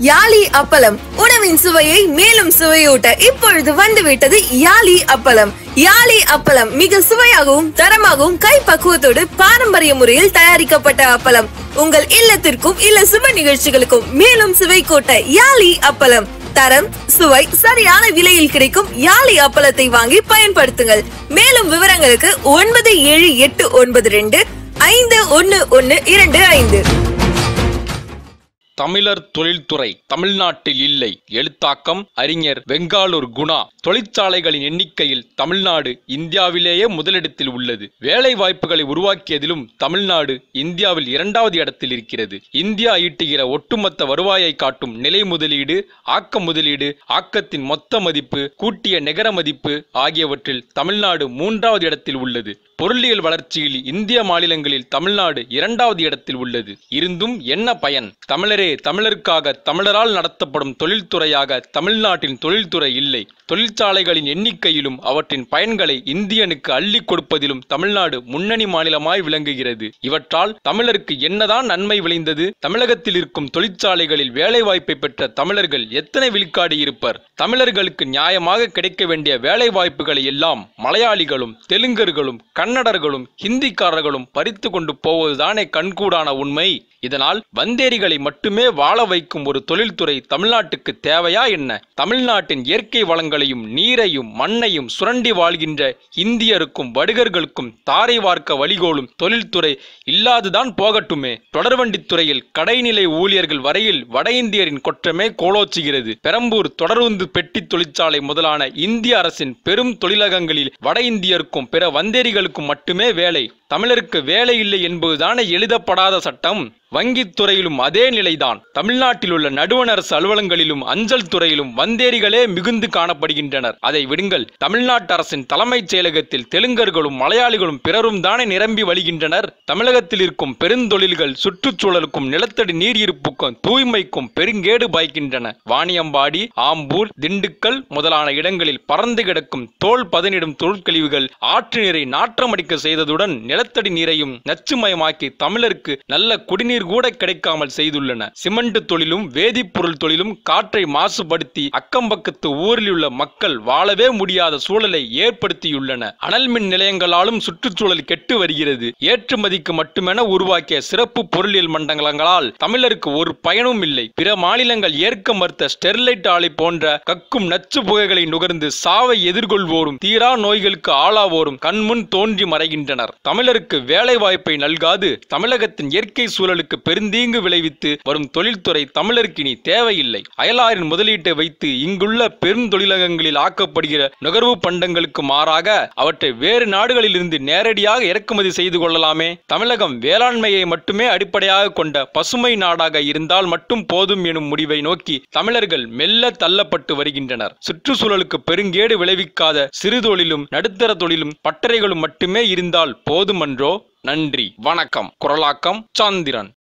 யாலி அப்பளம் உணவின் சுவையை மேலும் சுவையூட்ட இப்பொழுது வந்துவிட்டது யாலி அப்பளம் யாலி அப்பளம் மிக சுவையாகவும் தரமாகவும் கை பக்குவத்தோடு பாரம்பரிய முறையில் தயாரிக்கப்பட்ட அப்பளம் உங்கள் இல்லத்திற்கும் இல்ல சுப நிகழ்ச்சிகளுக்கும் மேலும் சுவை கூட்ட யாலி அப்பளம் தரம் சுவை சரியான விலையில் கிடைக்கும் யாலி அப்பளத்தை வாங்கி பயன்படுத்துங்கள் மேலும் விவரங்களுக்கு ஒன்பது ஏழு எட்டு ஒன்பது ரெண்டு ஐந்து ஒன்னு ஒன்னு இரண்டு ஐந்து தமிழர் தொழில்துறை தமிழ்நாட்டில் இல்லை எழுத்தாக்கம் அறிஞர் வெங்காலூர் குணா தொழிற்சாலைகளின் எண்ணிக்கையில் தமிழ்நாடு இந்தியாவிலேயே முதலிடத்தில் உள்ளது வேலை வாய்ப்புகளை உருவாக்கியதிலும் தமிழ்நாடு இந்தியாவில் இரண்டாவது இடத்தில் இருக்கிறது இந்தியா ஈட்டுகிற ஒட்டுமொத்த வருவாயை காட்டும் நிலை முதலீடு ஆக்க முதலீடு ஆக்கத்தின் மொத்த மதிப்பு கூட்டிய நிகர மதிப்பு ஆகியவற்றில் தமிழ்நாடு மூன்றாவது இடத்தில் உள்ளது பொருளியல் வளர்ச்சியில் இந்திய மாநிலங்களில் தமிழ்நாடு இரண்டாவது இடத்தில் உள்ளது இருந்தும் என்ன பயன் தமிழரே தமிழருக்காக தமிழரால் நடத்தப்படும் தொழில்துறையாக தமிழ்நாட்டின் தொழில்துறை இல்லை தொழிற்சாலைகளின் எண்ணிக்கையிலும் அவற்றின் பயன்களை இந்தியனுக்கு அள்ளி கொடுப்பதிலும் தமிழ்நாடு முன்னணி மாநிலமாய் விளங்குகிறது இவற்றால் தமிழருக்கு என்னதான் நன்மை விளைந்தது தமிழகத்தில் இருக்கும் தொழிற்சாலைகளில் வேலைவாய்ப்பை பெற்ற தமிழர்கள் எத்தனை விழுக்காடு இருப்பர் தமிழர்களுக்கு நியாயமாக கிடைக்க வேண்டிய வேலை வாய்ப்புகளை எல்லாம் மலையாளிகளும் தெலுங்கர்களும் கன்னடர்களும் ஹிந்திக்காரர்களும் பறித்து கொண்டு போவதுதானே கண்கூடான உண்மை இதனால் வந்தேரிகளை மட்டுமே வாழ வைக்கும் ஒரு தொழில்துறை தமிழ்நாட்டுக்கு தேவையா என்ன தமிழ்நாட்டின் இயற்கை வளங்களையும் நீரையும் மண்ணையும் சுரண்டி வாழ்கின்ற இந்தியருக்கும் வடுகர்களுக்கும் தாரை வார்க்க வழிகோலும் தொழில்துறை இல்லாதுதான் போகட்டுமே தொடர்வண்டித் துறையில் கடைநிலை ஊழியர்கள் வரையில் வட இந்தியரின் கொற்றமே கோலோச்சுகிறது பெரம்பூர் தொடருந்து பெட்டி தொழிற்சாலை முதலான இந்திய அரசின் பெரும் தொழிலகங்களில் வட இந்தியருக்கும் பிற வந்தேரிகளுக்கும் மட்டுமே வேலை தமிழருக்கு வேலை இல்லை என்பதுதானே எழுதப்படாத சட்டம் வங்கித் துறையிலும் அதே நிலைதான் தமிழ்நாட்டில் உள்ள நடுவண் அரசு அலுவலகங்களிலும் அஞ்சல் துறையிலும் வந்தேரிகளே மிகுந்து காணப்படுகின்றனர் அதை விடுங்கள் தமிழ்நாட்டு அரசின் தலைமைச் செயலகத்தில் தெலுங்கர்களும் மலையாளிகளும் பிறரும் தானே நிரம்பி வழிகின்றனர் தமிழகத்தில் இருக்கும் பெருந்தொழில்கள் சுற்றுச்சூழலுக்கும் நிலத்தடி நீர் இருப்புக்கும் தூய்மைக்கும் பெருங்கேடு பாய்க்கின்றன வாணியம்பாடி ஆம்பூர் திண்டுக்கல் முதலான இடங்களில் பறந்து கிடக்கும் தோல் பதனிடும் தொழிற்கழிவுகள் ஆற்று நீரை நாற்றமடிக்க செய்ததுடன் நிலத்தடி நீரையும் நச்சுமயமாக்கி தமிழருக்கு நல்ல குடிநீர் கூட கிடைக்காமல் செய்துள்ளன சிமெண்ட் தொழிலும் வேதிப்பொருள் தொழிலும் காற்றை மாசுபடுத்தி அக்கம்பக்கத்து ஊரில் உள்ள மக்கள் வாழவே முடியாத சூழலை ஏற்படுத்தியுள்ளன அனல் மின் நிலையங்களாலும் சுற்றுச்சூழல் கெட்டு வருகிறது ஏற்றுமதிக்கு மட்டுமென உருவாக்கிய சிறப்பு பொருளியல் மண்டலங்களால் தமிழருக்கு ஒரு பயனும் இல்லை பிற மாநிலங்கள் ஏற்க மறுத்த ஸ்டெர்லைட் ஆலை போன்ற கக்கும் நச்சு புகைகளை நுகர்ந்து சாவை எதிர்கொள்வோரும் தீரா நோய்களுக்கு ஆளாவோரும் கண்முன் தோன்றி மறைகின்றனர் தமிழருக்கு வேலை வாய்ப்பை நல்காது தமிழகத்தின் இயற்கை சூழலுக்கு பெருந்தீங்கு விளைவித்து வரும் தொழில்துறை தமிழருக்கு இனி தேவையில்லை அயலாரின் முதலீட்டை வைத்து இங்குள்ள பெரும் தொழிலகங்களில் ஆக்கப்படுகிற நுகர்வு பண்டங்களுக்கு மாறாக அவற்றை வேறு நாடுகளிலிருந்து நேரடியாக இறக்குமதி செய்து கொள்ளலாமே தமிழகம் வேளாண்மையை மட்டுமே அடிப்படையாக கொண்ட பசுமை நாடாக இருந்தால் மட்டும் போதும் எனும் முடிவை நோக்கி தமிழர்கள் மெல்ல தள்ளப்பட்டு வருகின்றனர் சுற்றுச்சூழலுக்கு பெருங்கேடு விளைவிக்காத சிறு தொழிலும் நடுத்தர தொழிலும் பட்டறைகளும் மட்டுமே இருந்தால் போதுமன்றோ நன்றி வணக்கம் குரலாக்கம் சந்திரன்